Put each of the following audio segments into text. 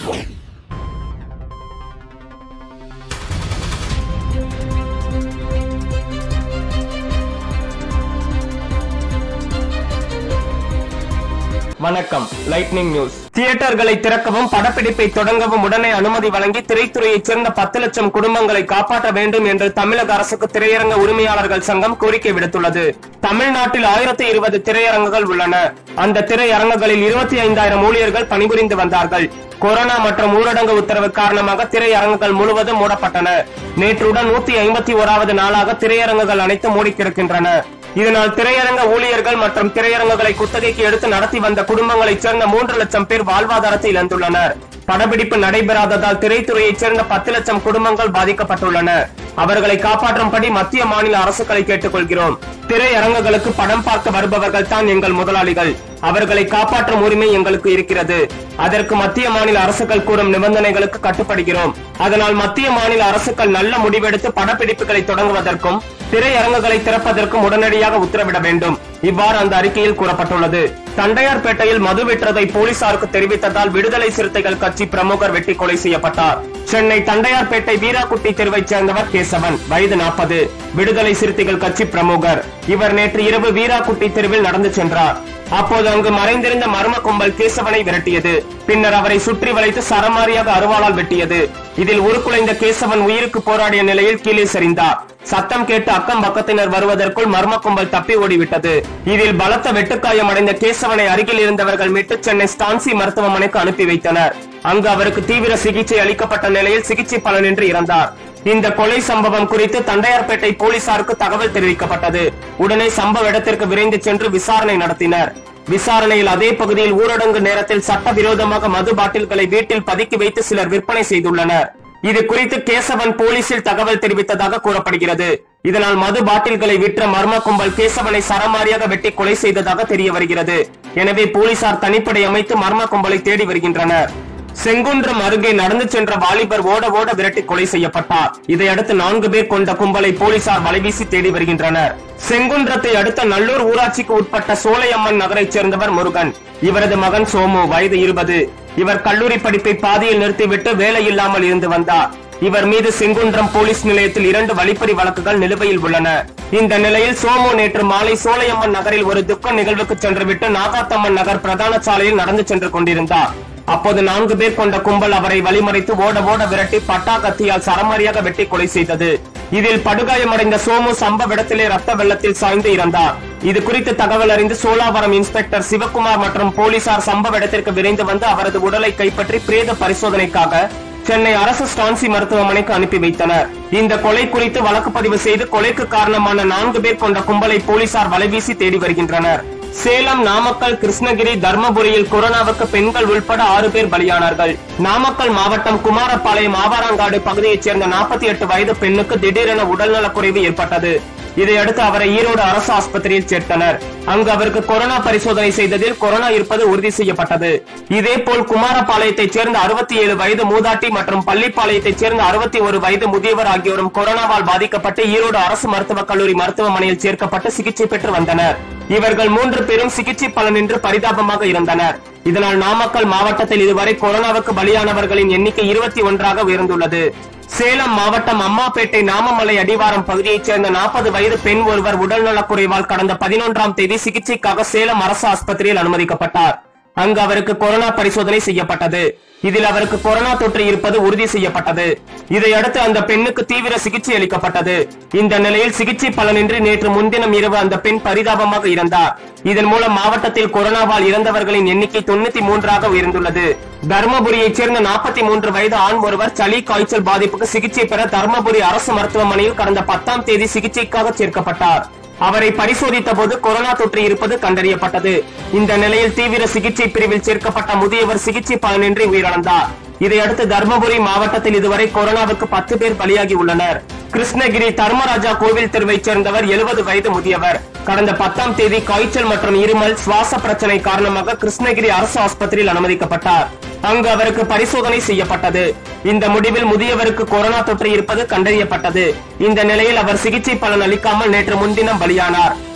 வணக்கம் lightning news தியேட்டர்களை திறக்கவும் படப்பிடிப்பை தொடங்கவும் உடனே அனுமதி வழங்கி திரைத்துறையைச் சேர்ந்த பத்து லட்சம் குடும்பங்களை காப்பாற்ற வேண்டும் என்று தமிழக அரசுக்கு திரையரங்க உரிமையாளர்கள் சங்கம் கோரிக்கை விடுத்துள்ளது தமிழ்நாட்டில் ஆயிரத்தி இருபது திரையரங்குகள் உள்ளன அந்த திரையரங்குகளில் இருபத்தி ஐந்தாயிரம் ஊழியர்கள் பணிபுரிந்து வந்தார்கள் கொரோனா மற்றும் ஊரடங்கு உத்தரவு காரணமாக திரையரங்குகள் முழுவதும் மூடப்பட்டன நேற்றுடன் நூத்தி ஐம்பத்தி ஓராவது நாளாக திரையரங்குகள் அனைத்தும் மூடி கிடக்கின்றன இதனால் திரையரங்க ஊழியர்கள் மற்றும் திரையரங்குகளை குத்தகைக்கு எடுத்து நடத்தி வந்த குடும்பங்களைச் சேர்ந்த மூன்று லட்சம் பேர் வாழ்வாதாரத்தை இழந்துள்ளனர் படப்பிடிப்பு நடைபெறாததால் திரைத்துறையைச் சேர்ந்த பத்து லட்சம் குடும்பங்கள் பாதிக்கப்பட்டுள்ளன அவர்களை காப்பாற்றும்படி மத்திய மாநில அரசுகளை கேட்டுக்கொள்கிறோம் திரையரங்குகளுக்கு படம் பார்க்க வருபவர்கள் தான் எங்கள் முதலாளிகள் அவர்களை காப்பாற்றும் உரிமை எங்களுக்கு இருக்கிறது அதற்கு மத்திய மாநில அரசுகள் கூறும் நிபந்தனைகளுக்கு கட்டுப்படுகிறோம் அதனால் மத்திய மாநில அரசுகள் நல்ல முடிவெடுத்து படப்பிடிப்புகளை தொடங்குவதற்கும் திரையரங்குகளை திறப்பதற்கும் உடனடியாக உத்தரவிட வேண்டும் இவ்வாறு அந்த அறிக்கையில் கூறப்பட்டுள்ளது தண்டையார்பேட்டையில் மது விற்றதை போலீசாருக்கு தெரிவித்ததால் விடுதலை சிறுத்தைகள் கட்சி பிரமுகர் வெட்டி கொலை செய்யப்பட்டார் சென்னை தண்டையார்பேட்டை வீராக்குட்டி தெருவைச் சேர்ந்தவர் கேசவன் வயது நாற்பது விடுதலை சிறுத்தைகள் கட்சி பிரமுகர் இவர் நேற்று இரவு வீராக்குட்டி தெருவில் நடந்து சென்றார் அப்போது அங்கு மறைந்திருந்த மர்ம கும்பல் கேசவனை விரட்டியது பின்னர் அவரை சுற்றி வளைத்து சரமாரியாக அருவாளால் வெட்டியது இதில் உருக்குலைந்த கேசவன் உயிருக்கு போராடிய நிலையில் கீழே சரிந்தார் சத்தம் கேட்டு அக்கம் பக்கத்தினர் வருவதற்குள் மர்ம கும்பல் தப்பி ஓடிவிட்டது இதில் பலத்த வெட்டுக்காயம் அடைந்த கேசவனை அருகில் இருந்தவர்கள் மீட்டு சென்னை ஸ்டான்சி மருத்துவமனைக்கு அனுப்பி வைத்தனர் அங்கு அவருக்கு தீவிர சிகிச்சை அளிக்கப்பட்ட நிலையில் சிகிச்சை பலனின்றி இறந்தார் இந்த கொலை சம்பவம் குறித்து தண்டையார்பேட்டை போலீசாருக்கு தகவல் தெரிவிக்கப்பட்டது உடனே சம்பவ இடத்திற்கு விரைந்து சென்று விசாரணை நடத்தினர் விசாரணையில் அதே பகுதியில் ஊரடங்கு நேரத்தில் சட்டவிரோதமாக மது பாட்டில்களை வீட்டில் பதுக்கி வைத்து சிலர் விற்பனை செய்துள்ளனர் இது குறித்து கேசவன் போலீசில் தகவல் தெரிவித்ததாக கூறப்படுகிறது இதனால் மது பாட்டில்களை விற்ற மர்ம கும்பல் கேசவனை சரமாரியாக வெட்டி கொலை செய்ததாக தெரிய வருகிறது எனவே போலீசார் தனிப்படை அமைத்து மர்ம கும்பலை தேடி வருகின்றனர் செங்குன்றம் அருகே நடந்து சென்ற வாலிபர் ஓட ஓட விரட்டி கொலை செய்யப்பட்டார் இதையடுத்து நான்கு பேர் கொண்ட கும்பலை போலீசார் வலைவீசி தேடி வருகின்றனர் செங்குன்றத்தை அடுத்த நல்லூர் ஊராட்சிக்கு உட்பட்ட சோலையம்மன் நகரைச் சேர்ந்தவர் முருகன் இவரது மகன் சோமு வயது இருபது இவர் கல்லூரி படிப்பை பாதியில் நிறுத்திவிட்டு வேலை இல்லாமல் இருந்து வந்தார் இவர் மீது செங்குன்றம் போலீஸ் நிலையத்தில் இரண்டு வழிப்பறி வழக்குகள் நிலுவையில் உள்ளன இந்த நிலையில் சோமு நேற்று மாலை சோலையம்மன் நகரில் ஒரு துக்க நிகழ்வுக்கு சென்றுவிட்டு நாகாத்தம்மன் நகர் பிரதான சாலையில் நடந்து சென்று கொண்டிருந்தார் அப்போது நான்கு பேர் கொண்ட கும்பல் அவரை வழிமறைத்து ஓட ஓட விரட்டி பட்டா கத்தியால் சரமாரியாக வெட்டி கொலை செய்தது இதில் படுகாயமடைந்த சோமு சம்பவ இடத்திலே ரத்த வெள்ளத்தில் சாய்ந்து இறந்தார் இது குறித்து தகவல் அறிந்து சோலாவரம் இன்ஸ்பெக்டர் சிவகுமார் மற்றும் போலீசார் சம்பவ இடத்திற்கு விரைந்து வந்து அவரது உடலை கைப்பற்றி பிரேத பரிசோதனைக்காக சென்னை அரசு ஸ்டான்சி மருத்துவமனைக்கு அனுப்பி வைத்தனர் இந்த கொலை குறித்து வழக்கு பதிவு செய்து கொலைக்கு காரணமான நான்கு பேர் கொண்ட கும்பலை போலீசார் வலைவீசி தேடி வருகின்றனர் சேலம் நாமக்கல் கிருஷ்ணகிரி தர்மபுரியில் கொரோனாவுக்கு பெண்கள் உள்பட ஆறு பேர் பலியானார்கள் நாமக்கல் மாவட்டம் குமாரபாளையம் ஆவாரங்காடு பகுதியைச் சேர்ந்த நாற்பத்தி எட்டு வயது பெண்ணுக்கு திடீரென உடல்நலக்குறைவு ஏற்பட்டது இதையடுத்து அவரை ஈரோடு அரசு ஆஸ்பத்திரியில் சேர்த்தனர் அங்கு அவருக்கு கொரோனா பரிசோதனை செய்ததில் கொரோனா இருப்பது உறுதி செய்யப்பட்டது இதேபோல் குமாரபாளையத்தைச் சேர்ந்த அறுபத்தி ஏழு வயது மூதாட்டி மற்றும் பள்ளிப்பாளையத்தைச் சேர்ந்த அறுபத்தி ஒரு வயது முதியவர் ஆகியோரும் கொரோனாவால் பாதிக்கப்பட்டு ஈரோடு அரசு மருத்துவக் கல்லூரி மருத்துவமனையில் சேர்க்கப்பட்டு சிகிச்சை பெற்று வந்தனர் இவர்கள் மூன்று பேரும் சிகிச்சை பலனின்றி பரிதாபமாக இருந்தனர் இதனால் நாமக்கல் மாவட்டத்தில் இதுவரை கொரோனாவுக்கு பலியானவர்களின் எண்ணிக்கை இருபத்தி ஒன்றாக உயர்ந்துள்ளது சேலம் மாவட்டம் அம்மாப்பேட்டை நாமமலை அடிவாரம் பகுதியைச் சேர்ந்த நாற்பது வயது பெண் ஒருவர் உடல்நலக்குறைவால் கடந்த பதினொன்றாம் தேதி சிகிச்சைக்காக சேலம் அரசு ஆஸ்பத்திரியில் அனுமதிக்கப்பட்டார் அங்கு அவருக்கு கொரோனா பரிசோதனை செய்யப்பட்டது இதில் அவருக்கு கொரோனா தொற்று இருப்பது உறுதி செய்யப்பட்டது இதையடுத்து அந்த பெண்ணுக்கு தீவிர சிகிச்சை அளிக்கப்பட்டது இந்த நிலையில் சிகிச்சை பலனின்றி நேற்று முன்தினம் இரவு அந்த பெண் பரிதாபமாக இறந்தார் இதன் மூலம் மாவட்டத்தில் கொரோனாவால் இறந்தவர்களின் எண்ணிக்கை தொண்ணூத்தி மூன்றாக உயர்ந்துள்ளது தர்மபுரியைச் சேர்ந்த நாற்பத்தி மூன்று வயது ஆண் ஒருவர் சளி காய்ச்சல் பாதிப்புக்கு சிகிச்சை பெற தர்மபுரி அரசு மருத்துவமனையில் கடந்த பத்தாம் தேதி சிகிச்சைக்காக சேர்க்கப்பட்டார் அவரை பரிசோதித்த போது கொரோனா தொற்று இருப்பது கண்டறியப்பட்டது இந்த நிலையில் தீவிர சிகிச்சை பிரிவில் சேர்க்கப்பட்ட முதியவர் சிகிச்சை பலனின்றி உயிரிழந்தார் இதையடுத்து தர்மபுரி மாவட்டத்தில் இதுவரை கொரோனாவுக்கு பத்து பேர் பலியாகி உள்ளனர் கிருஷ்ணகிரி தர்மராஜா கோவில் தெருவைச் சேர்ந்தவர் எழுபது வயது முதியவர் கடந்த பத்தாம் தேதி காய்ச்சல் மற்றும் இருமல் சுவாச பிரச்சனை காரணமாக கிருஷ்ணகிரி அரசு ஆஸ்பத்திரியில் அனுமதிக்கப்பட்டார் அங்கு அவருக்கு பரிசோதனை செய்யப்பட்டது இந்த முடிவில் முதியவருக்கு கொரோனா தொற்று இருப்பது கண்டறியப்பட்டது இந்த நிலையில் அவர் சிகிச்சை பலன் அளிக்காமல் நேற்று முன்தினம் பலியானார்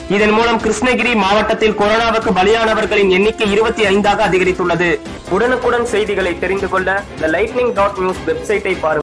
இதன் மூலம் கிருஷ்ணகிரி மாவட்டத்தில் கொரோனாவுக்கு பலியானவர்களின் எண்ணிக்கை இருபத்தி ஐந்தாக அதிகரித்துள்ளது உடனுக்குடன் செய்திகளை தெரிந்து கொள்ள த லைட்னிங் டாட் நியூஸ் வெப்சைட்டை பாருங்கள்